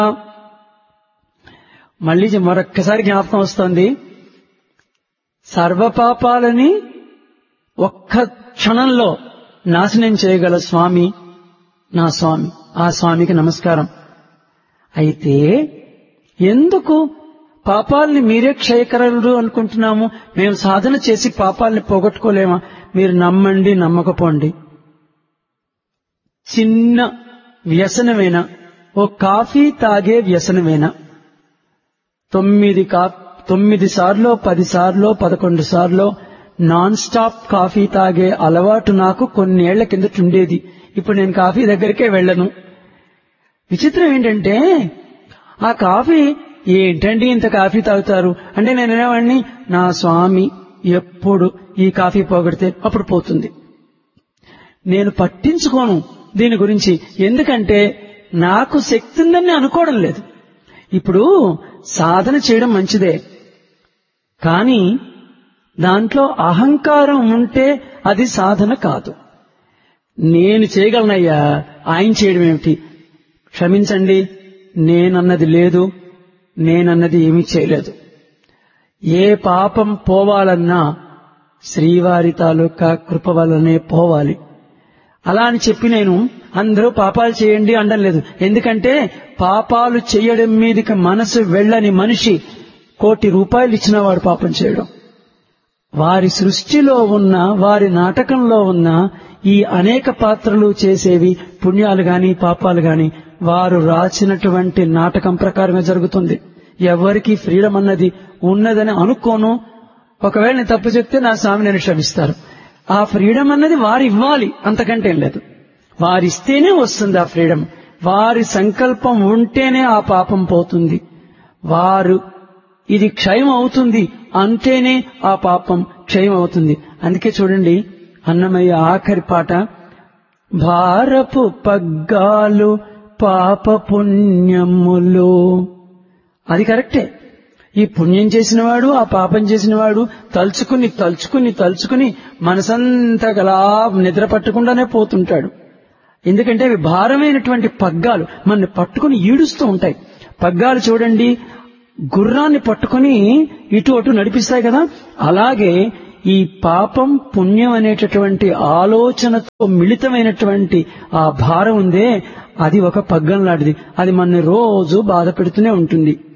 మళ్ళీ మరొక్కసారి జ్ఞాపకం వస్తోంది సర్వపాపాలని ఒక్క క్షణంలో నాశనం చేయగల స్వామి నా స్వామి ఆ స్వామికి నమస్కారం అయితే ఎందుకు పాపాలని మీరే క్షయకరుడు అనుకుంటున్నాము మేము సాధన చేసి పాపాలని పోగొట్టుకోలేమా మీరు నమ్మండి నమ్మకపోండి చిన్న వ్యసనమైన ఓ కాఫీ తాగే వ్యసనమైన తొమ్మిది కా తొమ్మిది సార్లు పది సార్లు పదకొండు సార్లు నాన్ స్టాప్ కాఫీ తాగే అలవాటు నాకు కొన్నేళ్ల కిందట ఉండేది ఇప్పుడు నేను కాఫీ దగ్గరికే వెళ్ళను విచిత్రం ఏంటంటే ఆ కాఫీ ఏంటండి ఇంత కాఫీ తాగుతారు అంటే నేను అనేవాడిని నా స్వామి ఎప్పుడు ఈ కాఫీ పోగొడితే అప్పుడు పోతుంది నేను పట్టించుకోను దీని గురించి ఎందుకంటే నాకు శక్తి ఉందని అనుకోవడం లేదు ఇప్పుడు సాధన చేయడం మంచిదే కానీ దాంట్లో అహంకారం ఉంటే అది సాధన కాదు నేను చేయగలనయ్యా ఆయన చేయడం ఏమిటి క్షమించండి నేనన్నది లేదు నేనన్నది ఏమీ చేయలేదు ఏ పాపం పోవాలన్నా శ్రీవారి తాలూకా కృప వల్లనే పోవాలి అలా అని చెప్పి నేను అందరూ పాపాలు చేయండి అనడం లేదు ఎందుకంటే పాపాలు చేయడం మీదకి మనసు వెళ్ళని మనిషి కోటి రూపాయలు ఇచ్చిన వాడు పాపం చేయడం వారి సృష్టిలో ఉన్న వారి నాటకంలో ఉన్న ఈ అనేక పాత్రలు చేసేవి పుణ్యాలు గాని పాపాలు గాని వారు రాసినటువంటి నాటకం ప్రకారమే జరుగుతుంది ఎవరికి ఫ్రీడమ్ అన్నది ఉన్నదని అనుకోను ఒకవేళ నేను తప్పు చెప్తే నా స్వామి నేను క్షమిస్తారు ఆ ఫ్రీడమ్ అన్నది వారు ఇవ్వాలి అంతకంటే ఏం లేదు వారిస్తేనే వస్తుంది ఆ ఫ్రీడమ్ వారి సంకల్పం ఉంటేనే ఆ పాపం పోతుంది వారు ఇది క్షయం అవుతుంది అంటేనే ఆ పాపం క్షయం అవుతుంది అందుకే చూడండి అన్నమయ్య ఆఖరి పాట భారపు పగ్గాలు పాప పుణ్యములు అది కరెక్టే ఈ పుణ్యం చేసినవాడు ఆ పాపం చేసినవాడు తలుచుకుని తలుచుకుని తలుచుకుని మనసంతా గలా నిద్ర పట్టకుండానే పోతుంటాడు ఎందుకంటే అవి భారమైనటువంటి పగ్గాలు మన పట్టుకుని ఈడుస్తూ ఉంటాయి పగ్గాలు చూడండి గుర్రాన్ని పట్టుకుని ఇటు అటు నడిపిస్తాయి కదా అలాగే ఈ పాపం పుణ్యం అనేటటువంటి ఆలోచనతో మిళితమైనటువంటి ఆ భారం ఉందే అది ఒక పగ్గం లాంటిది అది మన రోజు బాధ పెడుతూనే ఉంటుంది